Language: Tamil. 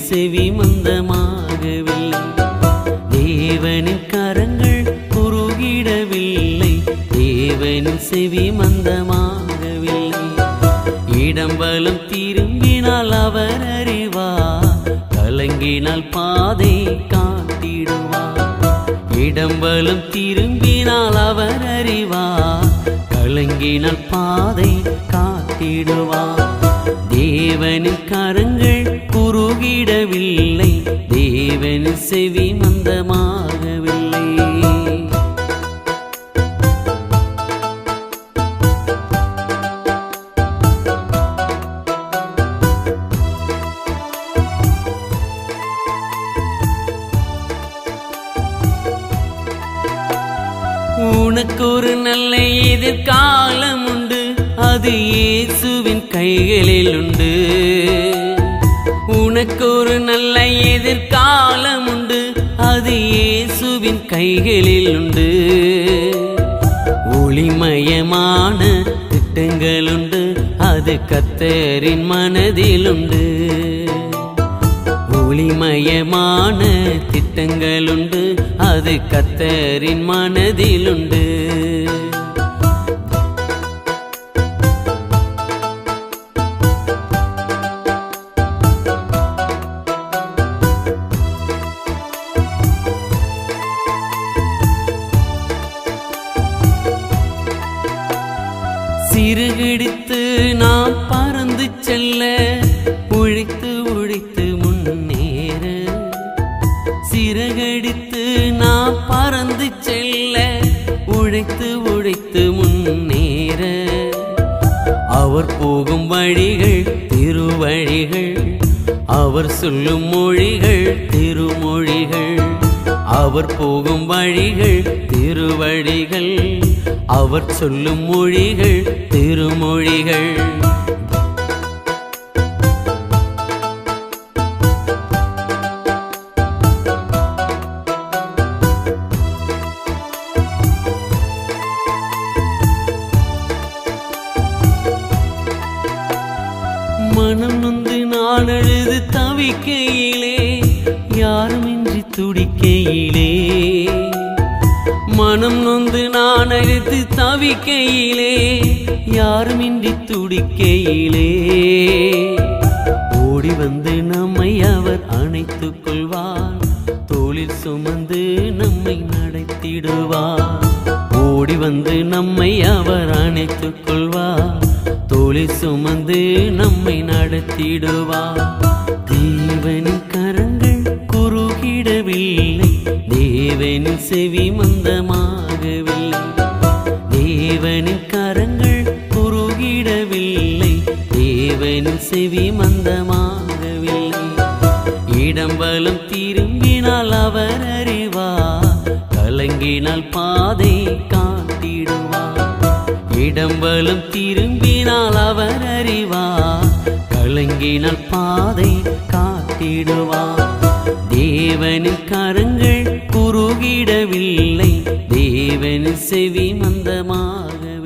செவி மந்தமாகவில்லை தேவனின் கரங்கள் குறுகிடவில்லை தேவனின் செவி மந்தமாகவில்லை இடம்பலம் திரும்பினால் அவர் அறிவார் கலங்கினால் பாதை காட்டிடுவார் இடம்பலம் திரும்பினால் அவர் அறிவார் கலங்கினால் பாதை காட்டிடுவார் தேவனின் கரங்கள் குறுகிடவில்லை தேவனின் செவி மந்தமாகவில்லை உனக்கு ஒரு நல்ல எதிர்காலம் உண்டு அது இயேசுவின் கைகளில் உண்டு உனக்கு ஒரு நல்ல எதிர்காலம் உண்டு அது இயேசுவின் கைகளில் உண்டு ஒளிமயமான திட்டங்கள் உண்டு அது கத்தரின் மனதில் உண்டு ஒளிமயமான திட்டங்களுண்டு அது கத்தரின் மனதிலுண்டு சிறுகிடித்து நாம் பறந்து செல்ல உழைத்து உழைத்து முன்னேற சிறகடித்து நாம் பறந்து செல்ல உழைத்து உழைத்து முன்னேற அவர் போகும் வழிகள் திருவழிகள் அவர் சொல்லும் மொழிகள் திருமொழிகள் அவர் போகும் வழிகள் திருவழிகள் அவர் சொல்லும் மொழிகள் திருமொழிகள் மனம் நொந்து நான் அழுது தவிக்கையிலே யாருமின்றி துடிக்கையிலே மனம் நொந்து நான் அழுது தவிக்கையிலே யாருமின்றி துடிக்கையிலே ஓடி வந்து நம்மை அவர் அணைத்துக் கொள்வார் தோளில் சுமந்து நம்மை நடத்திடுவார் ஓடி வந்து நம்மை அவர் அணைத்துக் கொள்வார் தோளி சுமந்து நம்மை நடத்திடுவார் தேவனின் கரங்கள் குறுகிடவில்லை தேவனின் செவி மந்தமாகவில்லை தேவனின் கரங்கள் குறுகிடவில்லை தேவனின் செவி மந்தமாகவில்லை இடம்பலம் திரும்பினால் அவர் அறிவார் கலங்கினால் பாதை காட்டிடுவார் இடம்பலம் திரும்பினால் அவர் அறிவார் கலங்கினால் பாதை காட்டிடுவார் தேவனின் கரங்கள் குறுகிடவில்லை தேவனின் செவி மந்தமாக